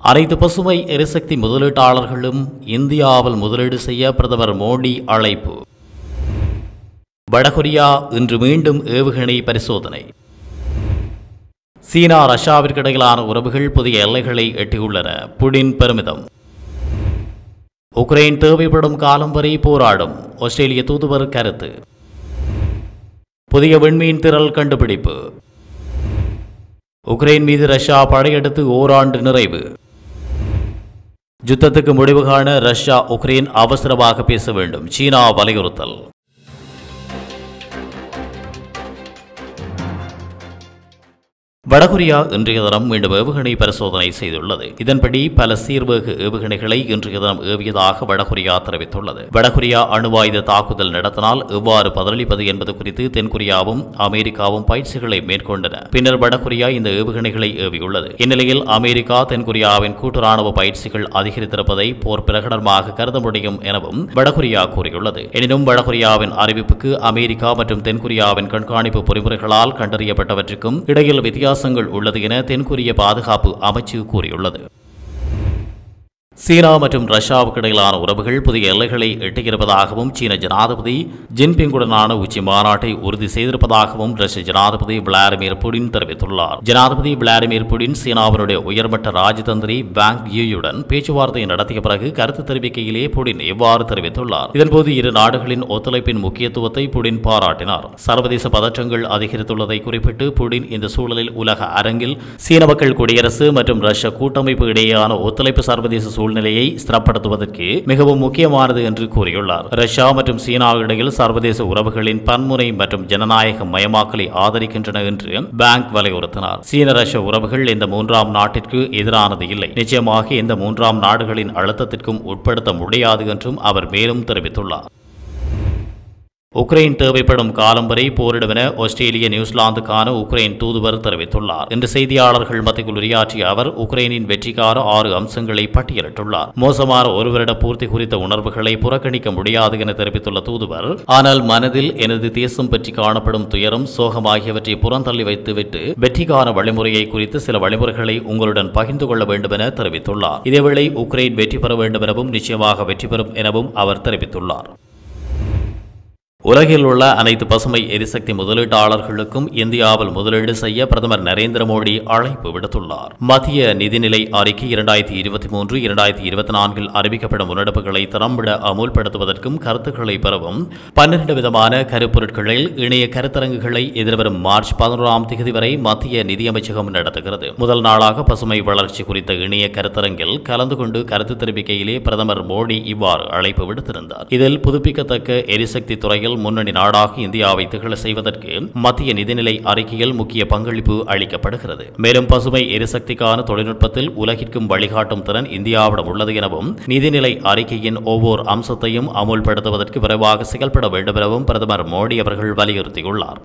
அனைத்து பசுமை எரிசக்தி முதலீட்டாளர்களும் இந்தியாவில் முதலீடு செய்ய பிரதமர் மோடி அழைப்பு வடகொரியா இன்று மீண்டும் ஏவுகணை பரிசோதனை சீனா ரஷ்யாவிற்கு இடையிலான உறவுகள் புதிய எல்லைகளை எட்டியுள்ளன புடின் பெருமிதம் உக்ரைன் தேவைப்படும் காலம் வரை போராடும் ஆஸ்திரேலிய தூதுவர் கருத்து புதிய விண்மீன் திரள் கண்டுபிடிப்பு உக்ரைன் மீது ரஷ்யா படையெடுத்து ஓராண்டு நிறைவு யுத்தத்துக்கு முடிவு காண ரஷ்யா உக்ரைன் அவசரமாக பேச வேண்டும் சீனா வலியுறுத்தல் வடகொரியா இன்றைய தினம் மீண்டும் ஏவுகணை பரிசோதனை செய்துள்ளது இதன்படி பல சீர்வேகு ஏவுகணைகளை இன்றைய தினம் ஏவியதாக வடகொரியா தெரிவித்துள்ளது வடகொரியா அணுவாயுத தாக்குதல் நடத்தினால் எவ்வாறு பதிலளிப்பது என்பது குறித்து தென்கொரியாவும் அமெரிக்காவும் பயிற்சிகளை மேற்கொண்டன பின்னர் வடகொரியா இந்த ஏவுகணைகளை ஏவியுள்ளது இந்நிலையில் அமெரிக்கா தென்கொரியாவின் கூட்டு ராணுவ பயிற்சிகள் அதிகரித்திருப்பதை போர் பிரகடனமாக கருத முடியும் எனவும் வடகொரியா கூறியுள்ளது எனினும் வடகொரியாவின் அறிவிப்புக்கு அமெரிக்கா மற்றும் தென்கொரியாவின் கண்காணிப்பு பொறிமுறைகளால் கண்டறியப்பட்டவற்றுக்கும் இடையில் வித்தியாசங்கள் உள்ளது என தென்கொரிய பாதுகாப்பு அமைச்சு கூறியுள்ளது சீனா மற்றும் ரஷ்யாவுக்கு இடையிலான உறவுகள் புதிய எல்லைகளை எட்டியிருப்பதாகவும் சீன ஜனாதிபதி ஜின்பிங்குடனான உச்சி மாநாட்டை உறுதி செய்திருப்பதாகவும் ரஷ்ய ஜனாதிபதி விளாடிமிர் புடின் தெரிவித்துள்ளார் ஜனாதிபதி விளாடிமிர் புடின் சீனாவினுடைய உயர்மட்ட ராஜதந்திரி பேங்க் யூயுடன் பேச்சுவார்த்தை நடத்திய பிறகு கருத்து தெரிவிக்கையிலே புடின் இவ்வாறு தெரிவித்துள்ளார் இதன்போது இரு நாடுகளின் ஒத்துழைப்பின் முக்கியத்துவத்தை புடின் பாராட்டினார் சர்வதேச பதற்றங்கள் அதிகரித்துள்ளதை குறிப்பிட்டு புடின் இந்த சூழலில் உலக அரங்கில் சீன மக்கள் குடியரசு மற்றும் ரஷ்ய கூட்டமைப்பு இடையேயான ஒத்துழைப்பு சர்வதேச சூழ்நிலையை ஸ்திரப்படுத்துவதற்கு மிகவும் முக்கியமானது என்று கூறியுள்ளார் ரஷ்யா மற்றும் சீனா இடையில் சர்வதேச உறவுகளின் பன்முறை மற்றும் ஜனநாயக மயமாக்கலை ஆதரிக்கின்றன என்று பேங்க் வலியுறுத்தினார் சீன ரஷ்ய உறவுகள் இந்த மூன்றாம் நாட்டிற்கு எதிரானது இல்லை நிச்சயமாக இந்த மூன்றாம் நாடுகளின் அழுத்தத்திற்கும் உட்படுத்த முடியாது என்றும் அவர் மேலும் தெரிவித்துள்ளார் உக்ரைன் தேவைப்படும் காலம் வரை போரிடும் என ஆஸ்திரேலிய நியூசிலாந்துக்கான உக்ரைன் தூதுவர் தெரிவித்துள்ளார் இன்று செய்தியாளர்கள் மத்தியில் உரையாற்றிய அவர் உக்ரைனின் வெற்றிக்கான ஆறு அம்சங்களை பட்டியலிட்டுள்ளார் மோசமான ஒரு வருட பூர்த்தி குறித்த உணர்வுகளை புறக்கணிக்க முடியாது என தெரிவித்துள்ள தூதுவர் ஆனால் மனதில் எனது தேசம் பற்றி காணப்படும் துயரம் சோகம் ஆகியவற்றை புறந்தள்ளி வைத்துவிட்டு வெற்றிக்கான வழிமுறையை குறித்து சில வழிமுறைகளை உங்களுடன் பகிர்ந்து கொள்ள வேண்டும் என தெரிவித்துள்ளார் இதேவேளை உக்ரைன் வெற்றி பெற வேண்டும் எனவும் நிச்சயமாக வெற்றி பெறும் எனவும் அவர் தெரிவித்துள்ளார் உலகில் உள்ள அனைத்து பசுமை எரிசக்தி முதலீட்டாளர்களுக்கும் இந்தியாவில் முதலீடு செய்ய பிரதமர் நரேந்திர மோடி அழைப்பு விடுத்துள்ளார் மத்திய நிதிநிலை அறிக்கை இரண்டாயிரத்தி இருபத்தி மூன்று இரண்டாயிரத்தி இருபத்தி நான்கில் அறிவிக்கப்படும் முன்னெடுப்புகளை திறம்பட அமுல்படுத்துவதற்கும் கருத்துக்களை பெறவும் பன்னிரண்டு விதமான கருப்பொருட்களில் இணைய கருத்தரங்குகளை எதிர்வரும் மார்ச் பதினோராம் தேதி வரை மத்திய நிதியமைச்சகம் நடத்துகிறது முதல் நாளாக பசுமை வளர்ச்சி குறித்த இணைய கருத்தரங்கில் கலந்து கொண்டு கருத்து தெரிவிக்கையிலே பிரதமர் மோடி இவ்வாறு அழைப்பு விடுத்திருந்தார் இதில் புதுப்பிக்கத்தக்க எரிசக்தி துறையில் முன்னணி நாடாக இந்தியாவை திகழ செய்வதற்கு மத்திய நிதிநிலை அறிக்கையில் முக்கிய பங்களிப்பு அளிக்கப்படுகிறது மேலும் பசுமை எரிசக்திக்கான தொழில்நுட்பத்தில் உலகிற்கும் வழிகாட்டும் திறன் இந்தியாவிடம் உள்ளது எனவும் நிதிநிலை அறிக்கையின் ஒவ்வொரு அம்சத்தையும் அமுல்படுத்துவதற்கு விரைவாக செயல்பட வேண்டும் எனவும் பிரதமர் மோடி அவர்கள் வலியுறுத்தியுள்ளார்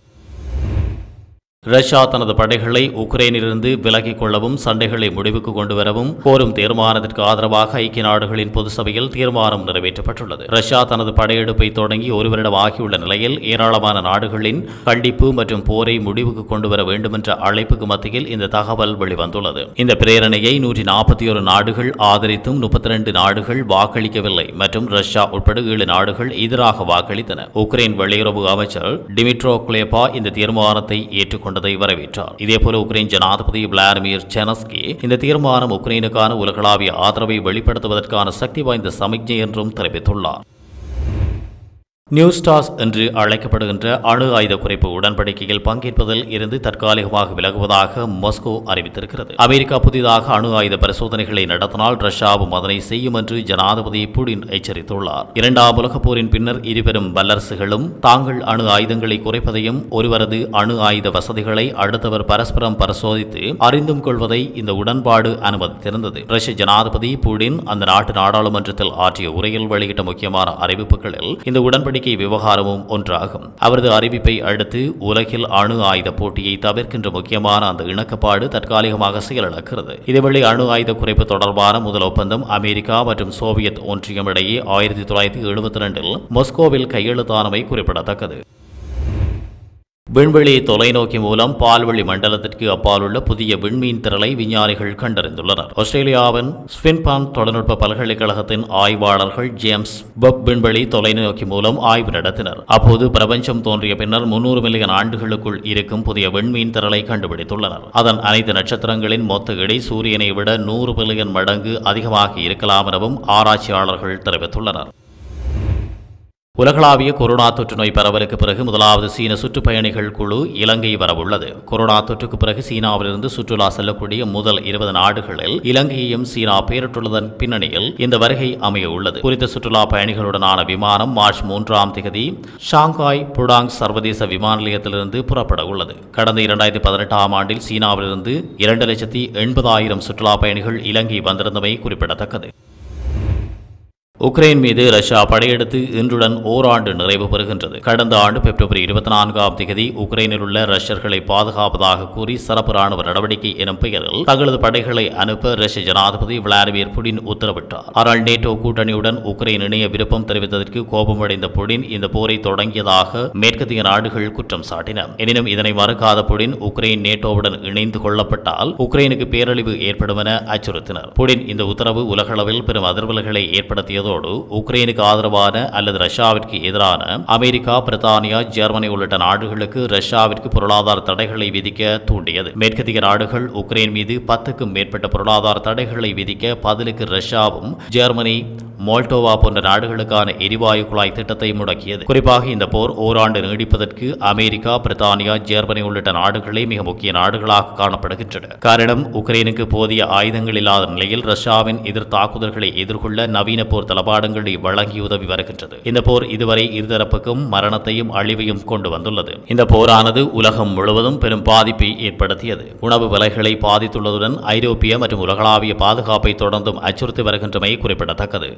ரஷ்யா தனது படைகளை உக்ரைனிலிருந்து விலகிக் கொள்ளவும் சண்டைகளை முடிவுக்கு கொண்டு வரவும் கோரும் தீர்மானத்திற்கு ஆதரவாக ஐக்கிய நாடுகளின் பொது சபையில் தீர்மானம் நிறைவேற்றப்பட்டுள்ளது ரஷ்யா தனது படையெடுப்பை தொடங்கி ஒரு வருடம் ஆகியுள்ள நிலையில் ஏராளமான நாடுகளின் கண்டிப்பு மற்றும் போரை முடிவுக்கு கொண்டு வர வேண்டும் என்ற அழைப்புக்கு மத்தியில் இந்த தகவல் வெளிவந்துள்ளது இந்த பிரேரணையை நூற்றி நாற்பத்தி ஒரு நாடுகள் ஆதரித்தும் முப்பத்தி ரெண்டு நாடுகள் வாக்களிக்கவில்லை மற்றும் ரஷ்யா உட்பட ஏழு நாடுகள் எதிராக வாக்களித்தன உக்ரைன் வெளியுறவு அமைச்சர் டிமிட்ரோ குலேபா இந்த தீர்மானத்தை ஏற்றுக்கொண்டு கொண்டதை வரவேற்றார் இதேபோல உக்ரைன் ஜனாதிபதி விளாடிமிர் செனஸ்கி இந்த தீர்மானம் உக்ரைனுக்கான உலகளாவிய ஆதரவை வெளிப்படுத்துவதற்கான சக்தி வாய்ந்த சமிக்ஞை என்றும் தெரிவித்துள்ளார் நியூ ஸ்டார்ஸ் என்று அழைக்கப்படுகின்ற அணு ஆயுத குறைப்பு உடன்படிக்கையில் பங்கேற்பதில் இருந்து தற்காலிகமாக விலகுவதாக மாஸ்கோ அறிவித்திருக்கிறது அமெரிக்கா புதிதாக அணு ஆயுத பரிசோதனைகளை நடத்தினால் ரஷ்யாவும் அதனை செய்யும் என்று ஜனாதிபதி புடின் எச்சரித்துள்ளார் இரண்டாம் உலகப் போரின் பின்னர் இருபெரும் வல்லரசுகளும் தாங்கள் அணு ஆயுதங்களை குறைப்பதையும் ஒருவரது அணு ஆயுத வசதிகளை அடுத்தவர் பரஸ்பரம் பரிசோதித்து அறிந்தும் கொள்வதை இந்த உடன்பாடு அனுமதித்திருந்தது ரஷ்ய ஜனாதிபதி புடின் அந்த நாட்டு நாடாளுமன்றத்தில் ஆற்றிய உரையில் வெளியிட்ட முக்கியமான அறிவிப்புகளில் இந்த உடன்படிக்கை நடவடிக்கை விவகாரமும் ஒன்றாகும் அவரது அறிவிப்பை அடுத்து உலகில் அணு ஆயுத போட்டியை தவிர்க்கின்ற முக்கியமான அந்த இணக்கப்பாடு தற்காலிகமாக செயலிழக்கிறது இதேவேளை அணு ஆயுத குறைப்பு தொடர்பான முதல் ஒப்பந்தம் அமெரிக்கா மற்றும் சோவியத் ஒன்றியம் இடையே ஆயிரத்தி தொள்ளாயிரத்தி எழுபத்தி ரெண்டில் மொஸ்கோவில் கையெழுத்தானமை குறிப்பிடத்தக்கது விண்வெளி தொலைநோக்கி மூலம் பால்வெளி மண்டலத்திற்கு அப்பால் உள்ள புதிய விண்மீன் திரளை விஞ்ஞானிகள் கண்டறிந்துள்ளனர் ஆஸ்திரேலியாவின் ஸ்வின்பான் தொழில்நுட்ப பல்கலைக்கழகத்தின் ஆய்வாளர்கள் ஜேம்ஸ் வெப் விண்வெளி தொலைநோக்கி மூலம் ஆய்வு நடத்தினர் அப்போது பிரபஞ்சம் தோன்றிய பின்னர் முன்னூறு மில்லியன் ஆண்டுகளுக்குள் இருக்கும் புதிய விண்மீன் திரளை கண்டுபிடித்துள்ளனர் அதன் அனைத்து நட்சத்திரங்களின் மொத்த எடை சூரியனை விட நூறு பில்லியன் மடங்கு அதிகமாக இருக்கலாம் எனவும் ஆராய்ச்சியாளர்கள் தெரிவித்துள்ளனர் உலகளாவிய கொரோனா தொற்று நோய் பரவலுக்கு பிறகு முதலாவது சீன சுற்றுப்பயணிகள் குழு இலங்கை வரவுள்ளது கொரோனா தொற்றுக்கு பிறகு சீனாவிலிருந்து சுற்றுலா செல்லக்கூடிய முதல் இருபது நாடுகளில் இலங்கையையும் சீனா பெயரிட்டுள்ளதன் பின்னணியில் இந்த வருகை அமைய உள்ளது குறித்த சுற்றுலா பயணிகளுடனான விமானம் மார்ச் மூன்றாம் தேதி ஷாங்காய் புடாங் சர்வதேச விமான நிலையத்திலிருந்து புறப்பட உள்ளது கடந்த இரண்டாயிரத்தி பதினெட்டாம் ஆண்டில் சீனாவிலிருந்து இரண்டு லட்சத்தி எண்பதாயிரம் சுற்றுலா பயணிகள் இலங்கை வந்திருந்தமை குறிப்பிடத்தக்கது உக்ரைன் மீது ரஷ்யா படையெடுத்து இன்றுடன் ஓராண்டு நிறைவு பெறுகின்றது கடந்த ஆண்டு பிப்ரவரி இருபத்தி நான்காம் தேதி உக்ரைனில் உள்ள ரஷ்யர்களை பாதுகாப்பதாக கூறி சிறப்பு ராணுவ நடவடிக்கை எனும் பெயரில் தங்களது படைகளை அனுப்ப ரஷ்ய ஜனாதிபதி விளாடிமிர் புடின் உத்தரவிட்டார் ஆனால் நேட்டோ கூட்டணியுடன் உக்ரைன் இணைய விருப்பம் தெரிவித்ததற்கு கோபமடைந்த புடின் இந்த போரை தொடங்கியதாக மேற்கத்திய நாடுகள் குற்றம் சாட்டின எனினும் இதனை மறுக்காத புடின் உக்ரைன் நேட்டோவுடன் இணைந்து கொள்ளப்பட்டால் உக்ரைனுக்கு பேரழிவு ஏற்படும் என அச்சுறுத்தினர் புடின் இந்த உத்தரவு உலகளவில் பெரும் அதிர்வல்களை ஏற்படுத்தியது செய்ததோடு உக்ரைனுக்கு ஆதரவான அல்லது ரஷ்யாவிற்கு எதிரான அமெரிக்கா பிரித்தானியா ஜெர்மனி உள்ளிட்ட நாடுகளுக்கு ரஷ்யாவிற்கு பொருளாதார தடைகளை விதிக்க தூண்டியது மேற்கத்திய நாடுகள் உக்ரைன் மீது பத்துக்கும் மேற்பட்ட பொருளாதார தடைகளை விதிக்க பதிலுக்கு ரஷ்யாவும் ஜெர்மனி மோல்டோவா போன்ற நாடுகளுக்கான எரிவாயு குழாய் திட்டத்தை முடக்கியது குறிப்பாக இந்த போர் ஓராண்டு நீடிப்பதற்கு அமெரிக்கா பிரித்தானியா ஜெர்மனி உள்ளிட்ட நாடுகளே மிக முக்கிய நாடுகளாக காணப்படுகின்றன காரணம் உக்ரைனுக்கு போதிய ஆயுதங்கள் இல்லாத நிலையில் ரஷ்யாவின் எதிர் தாக்குதல்களை எதிர்கொள்ள நவீன போர் தளபாடங்களை வழங்கி உதவி வருகின்றது இந்த போர் இதுவரை இருதரப்புக்கும் மரணத்தையும் அழிவையும் கொண்டு வந்துள்ளது இந்த போரானது உலகம் முழுவதும் பெரும் பாதிப்பை ஏற்படுத்தியது உணவு விலைகளை பாதித்துள்ளதுடன் ஐரோப்பிய மற்றும் உலகளாவிய பாதுகாப்பை தொடர்ந்தும் அச்சுறுத்தி வருகின்றமை குறிப்பிடத்தக்கது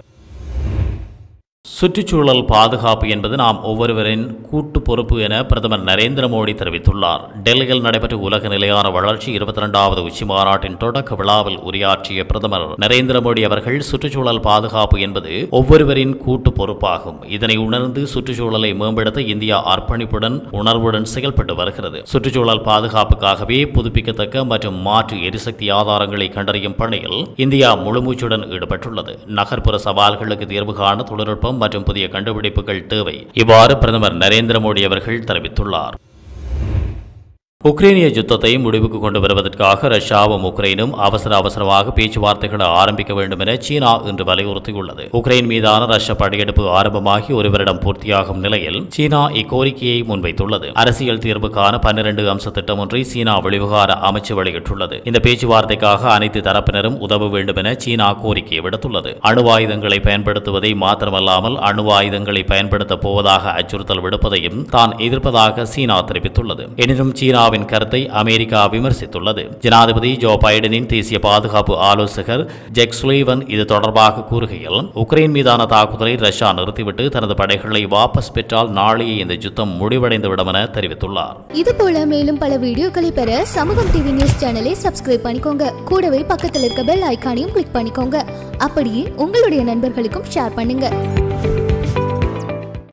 சுற்றுச்சூழல் பாதுகாப்பு என்பது நாம் ஒவ்வொருவரின் கூட்டு பொறுப்பு என பிரதமர் நரேந்திர மோடி தெரிவித்துள்ளார் டெல்லியில் நடைபெற்ற உலக நிலையான வளர்ச்சி இருபத்தி இரண்டாவது உச்சி மாநாட்டின் தொடக்க விழாவில் உரையாற்றிய பிரதமர் நரேந்திர மோடி அவர்கள் சுற்றுச்சூழல் பாதுகாப்பு என்பது ஒவ்வொருவரின் கூட்டு பொறுப்பாகும் இதனை உணர்ந்து சுற்றுச்சூழலை மேம்படுத்த இந்தியா அர்ப்பணிப்புடன் உணர்வுடன் செயல்பட்டு வருகிறது சுற்றுச்சூழல் பாதுகாப்புக்காகவே புதுப்பிக்கத்தக்க மற்றும் மாற்று எரிசக்தி ஆதாரங்களை கண்டறியும் பணியில் இந்தியா முழுமூச்சுடன் ஈடுபட்டுள்ளது நகர்ப்புற சவால்களுக்கு தீர்வு காண தொழில்நுட்பம் மற்றும் புதிய கண்டுபிடிப்புகள் தேவை இவ்வாறு பிரதமர் நரேந்திர மோடி அவர்கள் தெரிவித்துள்ளார் உக்ரைனிய யுத்தத்தை முடிவுக்கு கொண்டு வருவதற்காக ரஷ்யாவும் உக்ரைனும் அவசர அவசரமாக பேச்சுவார்த்தைகளை ஆரம்பிக்க வேண்டும் என சீனா இன்று வலியுறுத்தியுள்ளது உக்ரைன் மீதான ரஷ்ய படையெடுப்பு ஆரம்பமாகி ஒரு வருடம் பூர்த்தியாகும் நிலையில் சீனா இக்கோரிக்கையை முன்வைத்துள்ளது அரசியல் தீர்வுக்கான பன்னிரண்டு அம்ச திட்டம் ஒன்றை சீனா வெளிவிகார அமைச்சு வெளியிட்டுள்ளது இந்த பேச்சுவார்த்தைக்காக அனைத்து தரப்பினரும் உதவ வேண்டும் என சீனா கோரிக்கை விடுத்துள்ளது அணு ஆயுதங்களை பயன்படுத்துவதை மாத்திரமல்லாமல் அணு ஆயுதங்களை பயன்படுத்தப் போவதாக அச்சுறுத்தல் விடுப்பதையும் தான் எதிர்ப்பதாக சீனா தெரிவித்துள்ளது எனினும் சீனா சீனாவின் கருத்தை அமெரிக்கா விமர்சித்துள்ளது ஜனாதிபதி ஜோ பைடனின் தேசிய பாதுகாப்பு ஆலோசகர் ஜெக் சுலீவன் இது தொடர்பாக கூறுகையில் உக்ரைன் மீதான தாக்குதலை ரஷ்யா நிறுத்திவிட்டு தனது படைகளை வாபஸ் பெற்றால் நாளையே இந்த யுத்தம் முடிவடைந்துவிடும் என தெரிவித்துள்ளார் இது போல மேலும் பல வீடியோக்களை பெற சமூகம் டிவி நியூஸ் சேனலை சப்ஸ்கிரைப் பண்ணிக்கோங்க கூடவே பக்கத்தில் இருக்க பெல் ஐகானையும் கிளிக் பண்ணிக்கோங்க அப்படியே உங்களுடைய நண்பர்களுக்கும் ஷேர் பண்ணுங்க